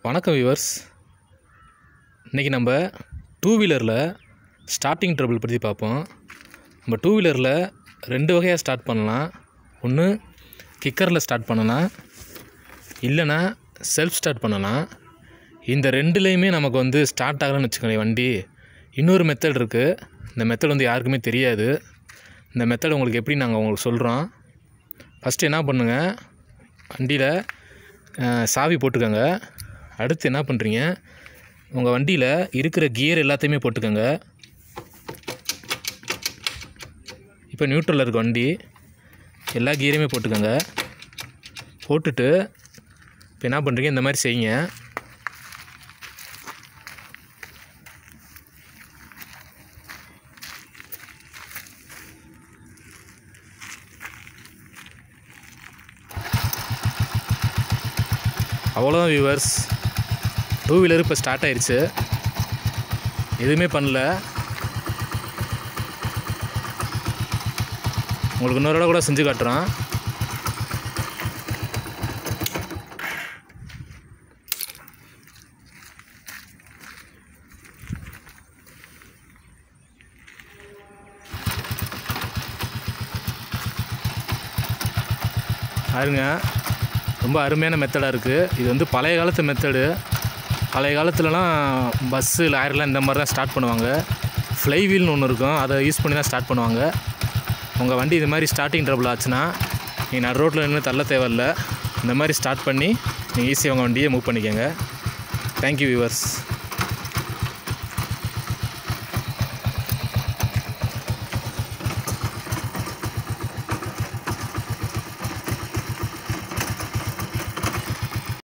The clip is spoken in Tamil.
வணக்கம் வியூவர்ஸ் இன்றைக்கி நம்ம டூ வீலரில் ஸ்டார்டிங் ட்ரபிள் பற்றி பார்ப்போம் நம்ம டூ வீலரில் ரெண்டு வகையாக ஸ்டார்ட் பண்ணலாம் ஒன்று கிக்கரில் ஸ்டார்ட் பண்ணலாம் இல்லைன்னா செல்ஃப் ஸ்டார்ட் பண்ணலாம் இந்த ரெண்டுலேயுமே நமக்கு வந்து ஸ்டார்ட் ஆகலன்னு வச்சுக்கோங்க வண்டி இன்னொரு மெத்தட் இருக்குது இந்த மெத்தட் வந்து யாருக்குமே தெரியாது இந்த மெத்தட் உங்களுக்கு எப்படி நாங்கள் உங்களுக்கு சொல்கிறோம் ஃபஸ்ட்டு என்ன பண்ணுங்கள் வண்டியில் அஹ், சாவி போட்டுக்கோங்க அடுத்து என்ன பண்ணுறீங்க உங்கள் வண்டியில் இருக்கிற கியர் எல்லாத்தையுமே போட்டுக்கோங்க இப்போ நியூட்ரலில் இருக்க வண்டி எல்லா கியரையுமே போட்டுக்கோங்க போட்டுட்டு இப்போ என்ன பண்ணுறீங்க இந்த மாதிரி செய்யுங்க அவ்வளோதான் வியூவர்ஸ் டூ வீலர் இப்போ ஸ்டார்ட் ஆயிடுச்சு எதுவுமே பண்ணல உங்களுக்கு இன்னொரு தடவை கூட செஞ்சு காட்டுறோம் பாருங்க ரொம்ப அருமையான மெத்தடாக இருக்குது இது வந்து பழைய காலத்து மெத்தடு பழைய காலத்துலலாம் பஸ்ஸு லாரிலாம் இந்த மாதிரி தான் ஸ்டார்ட் பண்ணுவாங்க ஃப்ளை வீல்னு ஒன்று இருக்கும் அதை யூஸ் பண்ணி தான் ஸ்டார்ட் பண்ணுவாங்க உங்கள் வண்டி இது மாதிரி ஸ்டார்டிங் ட்ரபிள் ஆச்சுன்னா நீங்கள் நடு ரோட்டில் நின்று தள்ள தேவையில்ல இந்த மாதிரி ஸ்டார்ட் பண்ணி நீங்கள் ஈஸியாக உங்கள் வண்டியை மூவ் பண்ணிக்கோங்க தேங்க்யூ வியூவர்ஸ்